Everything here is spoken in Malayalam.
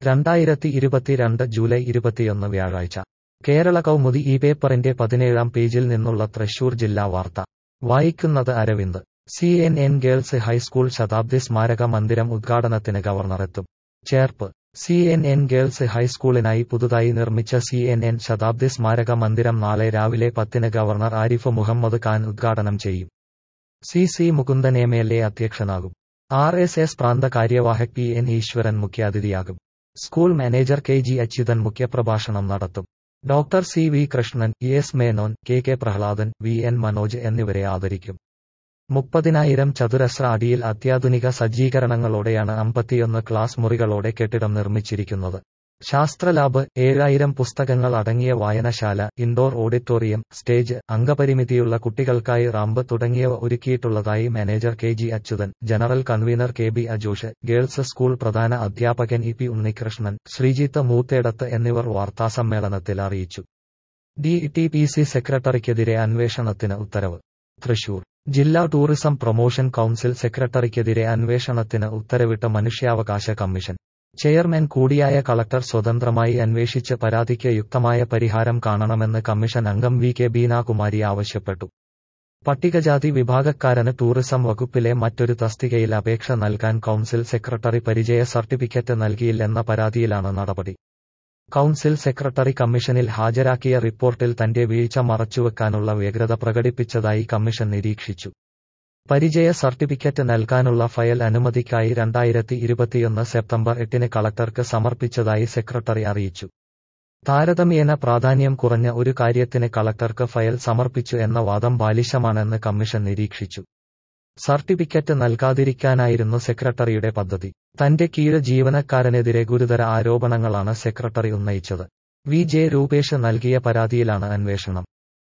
രണ്ടായിരത്തി ഇരുപത്തിരണ്ട് ജൂലൈ ഇരുപത്തിയൊന്ന് വ്യാഴാഴ്ച കേരള കൗമുദി ഈ പേപ്പറിന്റെ പതിനേഴാം പേജിൽ നിന്നുള്ള തൃശൂർ ജില്ലാ വാർത്ത വായിക്കുന്നത് Aravind C N N girls high school ശതാബ്ദി സ്മാരക മന്ദിരം ഉദ്ഘാടനത്തിന് ഗവർണറെത്തും Cherpu C N N girls ഹൈസ്കൂളിനായി പുതുതായി നിർമ്മിച്ച സി എൻ എൻ ശതാബ്ദി സ്മാരക മന്ദിരം നാളെ രാവിലെ പത്തിന് ഗവർണർ ആരിഫ് മുഹമ്മദ് ഖാൻ ഉദ്ഘാടനം ചെയ്യും C C Mukundan M L A അധ്യക്ഷനാകും ആർ എസ് എസ് പ്രാന്ത കാര്യവാഹക് പി എൻ ഈശ്വരൻ മുഖ്യാതിഥിയാകും school manager K G Achuthan മുഖ്യപ്രഭാഷണം നടത്തും doctor C V Krishnan E S Menon K K Prahladan V N Manoj എന്നിവരെ ആദരിക്കും മുപ്പതിനായിരം ചതുരശ്ര അടിയിൽ അത്യാധുനിക സജ്ജീകരണങ്ങളോടെയാണ് അമ്പത്തിയൊന്ന് ക്ലാസ് മുറികളോടെ കെട്ടിടം നിർമ്മിച്ചിരിക്കുന്നത് ശാസ്ത്രലാബ് ഏഴായിരം പുസ്തകങ്ങൾ അടങ്ങിയ വായനശാല ഇൻഡോർ ഓഡിറ്റോറിയം സ്റ്റേജ് അംഗപരിമിതിയുള്ള കുട്ടികൾക്കായി റാമ്പ് തുടങ്ങിയവ ഒരുക്കിയിട്ടുള്ളതായി manager K G Achuthan general convener K B Ajosh girls school പ്രധാന അധ്യാപകൻ ഇ പി ഉണ്ണികൃഷ്ണൻ ശ്രീജിത്ത് മൂത്തേടത്ത് എന്നിവർ വാർത്താസമ്മേളനത്തിൽ അറിയിച്ചു ഡി ടി പി സി സെക്രട്ടറിക്കെതിരെ അന്വേഷണത്തിന് ഉത്തരവ് തൃശൂർ ജില്ലാ ടൂറിസം പ്രൊമോഷൻ കൌൺസിൽ സെക്രട്ടറിക്കെതിരെ അന്വേഷണത്തിന് ഉത്തരവിട്ട മനുഷ്യാവകാശ കമ്മീഷൻ ചെയർമാൻ കൂടിയായ കളക്ടർ സ്വതന്ത്രമായി അന്വേഷിച്ച് പരാതിക്ക് യുക്തമായ പരിഹാരം കാണണമെന്ന് കമ്മീഷൻ അംഗം വി കെ ബീനാകുമാരി ആവശ്യപ്പെട്ടു പട്ടികജാതി വിഭാഗക്കാരന് ടൂറിസം വകുപ്പിലെ മറ്റൊരു തസ്തികയിൽ അപേക്ഷ നൽകാൻ കൌൺസിൽ സെക്രട്ടറി പരിചയ സർട്ടിഫിക്കറ്റ് നൽകിയില്ലെന്ന പരാതിയിലാണ് നടപടി കൌൺസിൽ സെക്രട്ടറി കമ്മീഷനിൽ ഹാജരാക്കിയ റിപ്പോർട്ടിൽ തന്റെ വീഴ്ച മറച്ചുവെക്കാനുള്ള വ്യഗ്രത പ്രകടിപ്പിച്ചതായി കമ്മീഷൻ നിരീക്ഷിച്ചു പരിചയ സർട്ടിഫിക്കറ്റ് നൽകാനുള്ള ഫയൽ അനുമതിക്കായി രണ്ടായിരത്തി ഇരുപത്തിയൊന്ന് സെപ്റ്റംബർ എട്ടിന് കളക്ടർക്ക് സമർപ്പിച്ചതായി സെക്രട്ടറി അറിയിച്ചു താരതമ്യേന പ്രാധാന്യം കുറഞ്ഞ ഒരു കാര്യത്തിന് കളക്ടർക്ക് ഫയൽ സമർപ്പിച്ചു എന്ന വാദം ബാലിശമാണെന്ന് കമ്മീഷൻ നിരീക്ഷിച്ചു സർട്ടിഫിക്കറ്റ് നൽകാതിരിക്കാനായിരുന്നു സെക്രട്ടറിയുടെ പദ്ധതി തന്റെ കീഴ് ജീവനക്കാരനെതിരെ ഗുരുതര ആരോപണങ്ങളാണ് സെക്രട്ടറി ഉന്നയിച്ചത് വി ജെ രൂപേഷ് നൽകിയ പരാതിയിലാണ് അന്വേഷണം